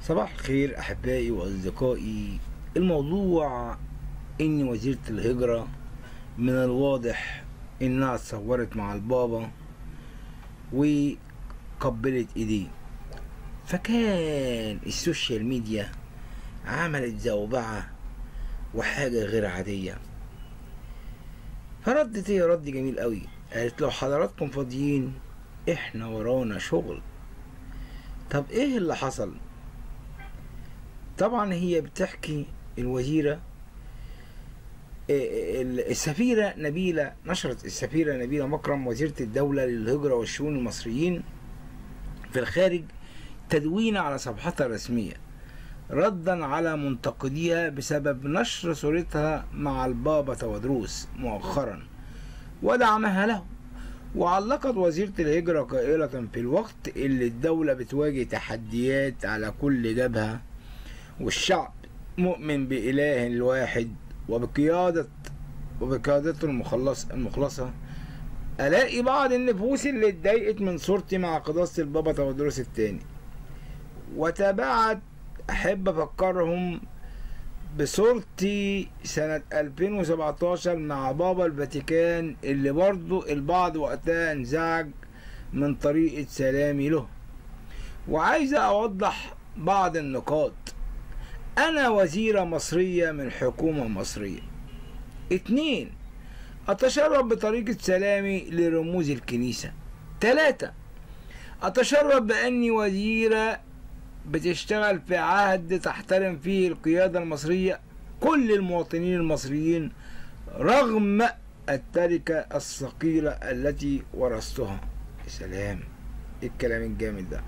صباح الخير احبائي واصدقائي الموضوع ان وزيرة الهجرة من الواضح انها اتصورت مع البابا وقبلت ايديه فكان السوشيال ميديا عملت زوبعة وحاجة غير عادية فردت هي رد جميل قوي قالت لو حضراتكم فاضيين احنا ورانا شغل طب ايه اللي حصل طبعا هي بتحكي الوزيرة السفيرة نبيلة نشرت السفيرة نبيلة مكرم وزيرة الدولة للهجرة والشؤون المصريين في الخارج تدوين على صفحتها الرسمية ردا على منتقديها بسبب نشر صورتها مع البابا تودروس مؤخرا ودعمها له وعلقت وزيرة الهجرة قائلة في الوقت اللي الدولة بتواجه تحديات على كل جبهة والشعب مؤمن بإله الواحد وبقيادة وبقيادته المخلص المخلصة ألاقي بعض النفوس اللي اتضايقت من صورتي مع قداسة البابا تودروس الثاني وتابعت أحب أفكرهم بصورتي سنة 2017 مع بابا الفاتيكان اللي برضو البعض وقتها انزعج من طريقة سلامي له وعايز أوضح بعض النقاط أنا وزيرة مصرية من حكومة مصرية اتنين أتشرف بطريقة سلامي لرموز الكنيسة تلاتة أتشرف بأني وزيرة بتشتغل في عهد تحترم فيه القيادة المصرية كل المواطنين المصريين رغم التركة الثقيلة التي ورثتها سلام الكلام الجامد ده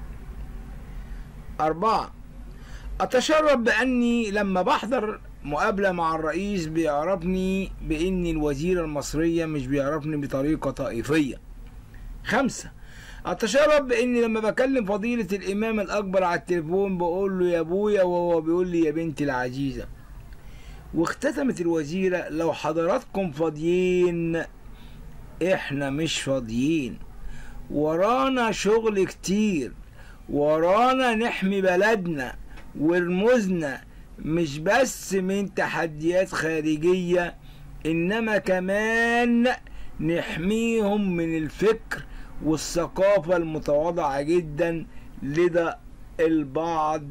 أربعة أتشرف بأني لما بحضر مقابلة مع الرئيس بيعرفني بإني الوزيرة المصرية مش بيعرفني بطريقة طائفية خمسة أتشرف بإني لما بكلم فضيلة الإمام الأكبر على التليفون بقول له يا أبويا وهو بيقول لي يا بنتي العزيزة واختتمت الوزيرة لو حضراتكم فاضيين إحنا مش فاضيين ورانا شغل كتير ورانا نحمي بلدنا ورموزنا مش بس من تحديات خارجية إنما كمان نحميهم من الفكر والثقافة المتواضعة جدا لدى البعض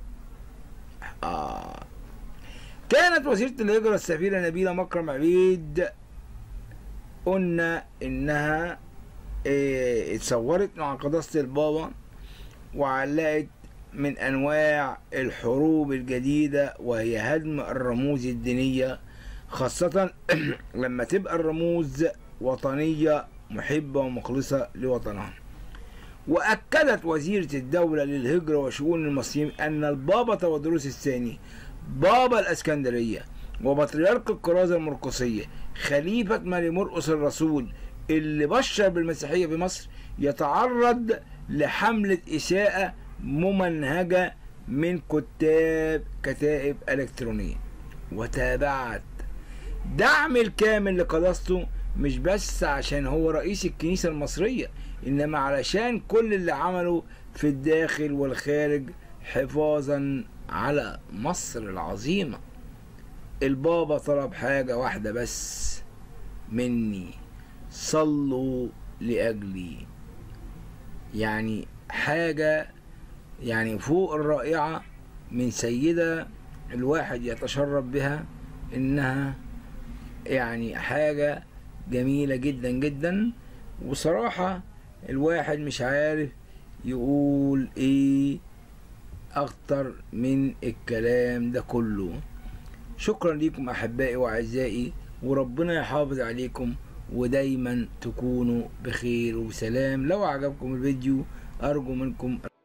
آه. كانت وزيرة الهجرة السفيرة نبيلة مكرم عبيد قلنا إنها اه اتصورت مع قداسة البابا وعلقت من أنواع الحروب الجديدة وهي هدم الرموز الدينية خاصة لما تبقى الرموز وطنية محبة ومخلصة لوطنها وأكدت وزيرة الدولة للهجرة وشؤون المصريين أن البابا تودروس الثاني بابا الأسكندرية وبطريرك الكرازة المرقسية خليفة ماري مرقس الرسول اللي بشر بالمسيحية في مصر يتعرض لحملة إساءة ممنهجة من كتاب كتائب إلكترونية وتابعت دعم الكامل لقداسته مش بس عشان هو رئيس الكنيسة المصرية إنما علشان كل اللي عمله في الداخل والخارج حفاظا على مصر العظيمة البابا طلب حاجة واحدة بس مني صلوا لأجلي يعني حاجة يعني فوق الرائعة من سيدة الواحد يتشرف بها إنها يعني حاجة جميلة جدا جدا وصراحة الواحد مش عارف يقول ايه اكتر من الكلام ده كله شكرا لكم احبائي واعزائي وربنا يحافظ عليكم ودايما تكونوا بخير وسلام لو عجبكم الفيديو ارجو منكم